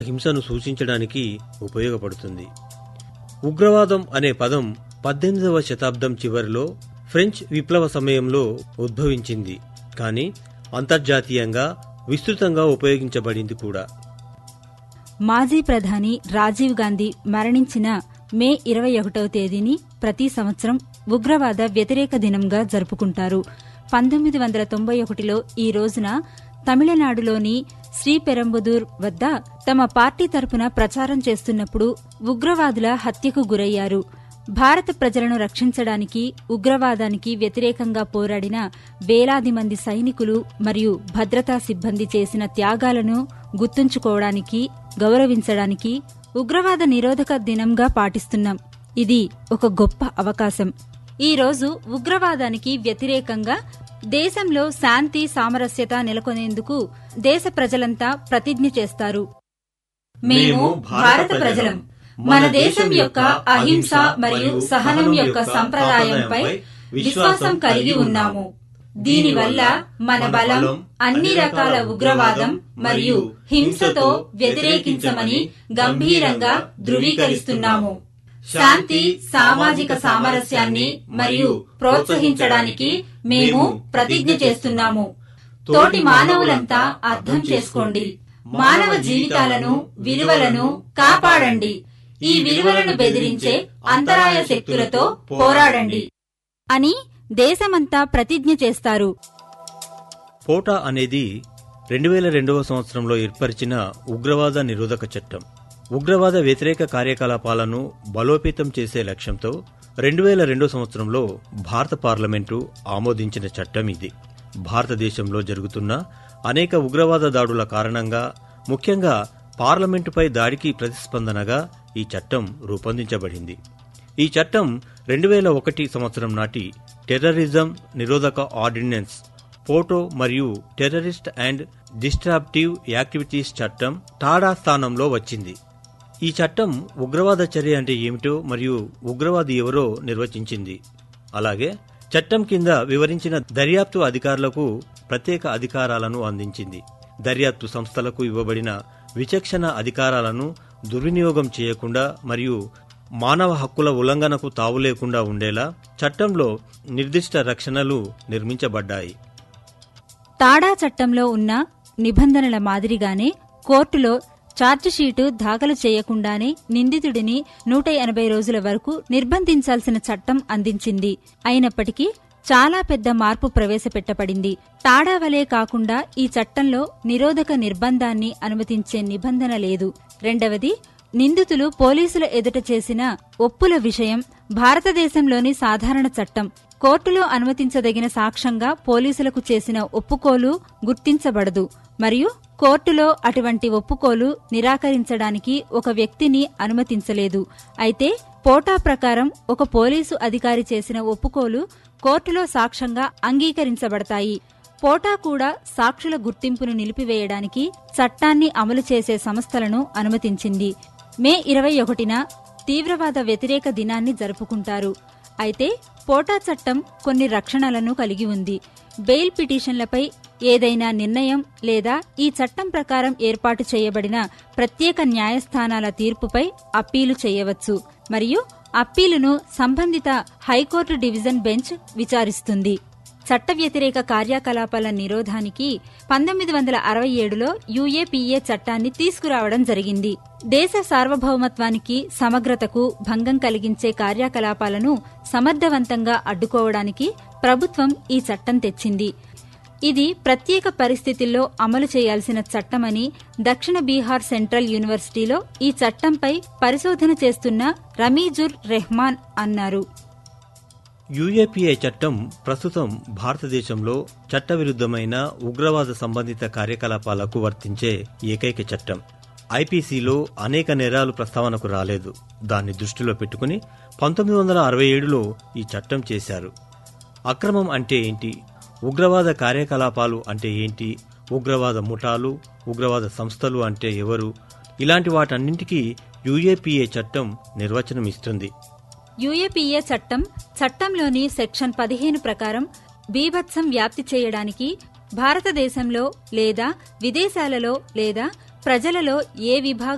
హింసను సూచించడానికి ఉపయోగపడుతుంది ఉగ్రవాదం అనే పదం పద్దెనిమిదవ శతాబ్దం చివరిలో ఫ్రెంచ్ విప్లవ సమయంలో ఉద్భవించింది కానీ అంతర్జాతీయంగా విస్తృతంగా ఉపయోగించబడింది కూడా మాజీ ప్రధాని రాజీవ్ గాంధీ మరణించిన మే ఇరవై ఒకటవ తేదీని ప్రతి సంవత్సరం ఉగ్రవాద వ్యతిరేక దినంగా జరుపుకుంటారు పంతొమ్మిది వందల తొంభై ఒకటిలో ఈ రోజున తమిళనాడులోని శ్రీపెరంబుదూర్ వద్ద తమ పార్టీ తరపున ప్రచారం చేస్తున్నప్పుడు ఉగ్రవాదుల హత్యకు గురయ్యారు భారత ప్రజలను రక్షించడానికి ఉగ్రవాదానికి వ్యతిరేకంగా పోరాడిన వేలాది మంది సైనికులు మరియు భద్రతా సిబ్బంది చేసిన త్యాగాలను గుర్తుంచుకోవడానికి గౌరవించడానికి ఉగ్రవాద నిరోధక దినంగా పాటిస్తున్నాం ఇది ఒక గొప్ప అవకాశం ఈ రోజు ఉగ్రవాదానికి వ్యతిరేకంగా దేశంలో శాంతి సామరస్యత నెలకొనేందుకు దేశ ప్రజలంతా ప్రతిజ్ఞ చేస్తారు మేము భారత ప్రజలం మన దేశం యొక్క అహింస మరియు సహనం యొక్క సంప్రదాయంపై విశ్వాసం కలిగి ఉన్నాము దీనివల్ల మన బలం అన్ని రకాల ఉగ్రవాదం మరియు హింసతో వ్యతిరేకించమని గంభీరంగా ధృవీకరిస్తున్నాము శాంతి సామాజిక సామరస్యాన్ని మరియు ప్రోత్సహించడానికి మేము ప్రతిజ్ఞ చేస్తున్నాము తోటి మానవులంతా అర్థం చేసుకోండి మానవ జీవితాలను విలువలను కాపాడండి ఈ విలువలను బెదిరించే అంతరాయ శక్తులతో పోరాడండి అని దేశమంతా ప్రతిజ్ఞ చేస్తారు పోటా అనేది రెండు వేల రెండవ సంవత్సరంలో ఏర్పరిచిన ఉగ్రవాద నిరోధక చట్టం ఉగ్రవాద వ్యతిరేక కార్యకలాపాలను బలోపేతం చేసే లక్ష్యంతో రెండు వేల రెండో సంవత్సరంలో భారత పార్లమెంటు ఆమోదించిన చట్టం ఇది భారతదేశంలో జరుగుతున్న అనేక ఉగ్రవాద దాడుల కారణంగా ముఖ్యంగా పార్లమెంటుపై దాడికి ప్రతిస్పందనగా ఈ చట్టం రూపొందించబడింది ఈ చట్టం రెండు వేల ఒకటి సంవత్సరం నాటి టెర్రరిజం నిరోధక ఆర్డినెన్స్ పోటో మరియు టెర్రరిస్ట్ అండ్ డిస్ట్రాప్టివ్ యాక్టివిటీస్ చట్టం టాడా స్థానంలో వచ్చింది ఈ చట్టం ఉగ్రవాద చర్య అంటే ఏమిటో మరియు ఉగ్రవాది ఎవరో నిర్వచించింది అలాగే చట్టం కింద వివరించిన దర్యాప్తు అధికారులకు ప్రత్యేక అధికారాలను అందించింది దర్యాప్తు సంస్థలకు ఇవ్వబడిన విచక్షణ అధికారాలను దుర్వినియోగం చేయకుండా మరియు మానవ హక్కుల ఉల్లంఘనకు తావు లేకుండా ఉండేలా చట్టంలో నిర్దిష్ట రక్షణలు నిర్మించబడ్డాయి తాడా చట్టంలో ఉన్న నిబంధనల మాదిరిగానే కోర్టులో ఛార్జిషీటు దాఖలు చేయకుండానే నిందితుడిని నూట ఎనభై రోజుల వరకు నిర్బంధించాల్సిన చట్టం అందించింది అయినప్పటికీ చాలా పెద్ద మార్పు ప్రవేశపెట్టబడింది టాడా వలే కాకుండా ఈ చట్టంలో నిరోధక నిర్బంధాన్ని అనుమతించే నిబంధన లేదు రెండవది నిందితులు పోలీసుల ఎదుట చేసిన ఒప్పుల విషయం భారతదేశంలోని సాధారణ చట్టం కోర్టులో అనుమతించదగిన సాక్ష్యంగా పోలీసులకు చేసిన ఒప్పుకోలు గుర్తించబడదు మరియు కోర్టులో అటువంటి ఒప్పుకోలు నిరాకరించడానికి ఒక వ్యక్తిని అనుమతించలేదు అయితే పోటా ప్రకారం ఒక పోలీసు అధికారి చేసిన ఒప్పుకోలు కోర్టులో సాక్ష్యంగా అంగీకరించబడతాయి పోటా కూడా సాక్షుల గుర్తింపును నిలిపివేయడానికి చట్టాన్ని అమలు చేసే సంస్థలను అనుమతించింది మే ఇరవై ఒకటిన తీవ్రవాద వ్యతిరేక దినాన్ని జరుపుకుంటారు అయితే పోటా చట్టం కొన్ని రక్షణలను కలిగి ఉంది బెయిల్ పిటిషన్లపై ఏదైనా నిర్ణయం లేదా ఈ చట్టం ప్రకారం ఏర్పాటు చేయబడిన ప్రత్యేక న్యాయస్థానాల తీర్పుపై అప్పీలు చేయవచ్చు మరియు అప్పీలును సంబంధిత హైకోర్టు డివిజన్ బెంచ్ విచారిస్తుంది చట్ట వ్యతిరేక కార్యకలాపాల నిరోధానికి పంతొమ్మిది వందల అరవై ఏడులో యుఏపీఏ చట్టాన్ని తీసుకురావడం జరిగింది దేశ సార్వభౌమత్వానికి సమగ్రతకు భంగం కలిగించే కార్యకలాపాలను సమర్థవంతంగా అడ్డుకోవడానికి ప్రభుత్వం ఈ చట్టం తెచ్చింది ఇది ప్రత్యేక పరిస్థితుల్లో అమలు చేయాల్సిన చట్టమని దక్షిణ బీహార్ సెంట్రల్ యూనివర్సిటీలో ఈ చట్టంపై పరిశోధన చేస్తున్న రమీజుర్ రెహమాన్ అన్నారు యుఏపీఏ చట్టం ప్రస్తుతం భారతదేశంలో చట్టవిరుద్ధమైన ఉగ్రవాద సంబంధిత కార్యకలాపాలకు వర్తించే ఏకైక చట్టం ఐపీసీలో అనేక నేరాలు ప్రస్తావనకు రాలేదు దాన్ని దృష్టిలో పెట్టుకుని పంతొమ్మిది వందల అరవై ఏడులో ఈ చట్టం చేశారు అక్రమం అంటే ఏంటి ఉగ్రవాద కార్యకలాపాలు అంటే ఏంటి ఉగ్రవాద ముఠాలు ఉగ్రవాద సంస్థలు అంటే ఎవరు ఇలాంటి వాటన్నింటికీ యుఏపీఏ చట్టం నిర్వచనం ఇస్తుంది యుఏపీఏ చట్టం చట్టంలోని సెక్షన్ పదిహేను ప్రకారం బీభత్సం వ్యాప్తి చేయడానికి భారతదేశంలో లేదా విదేశాలలో లేదా ప్రజలలో ఏ విభాగం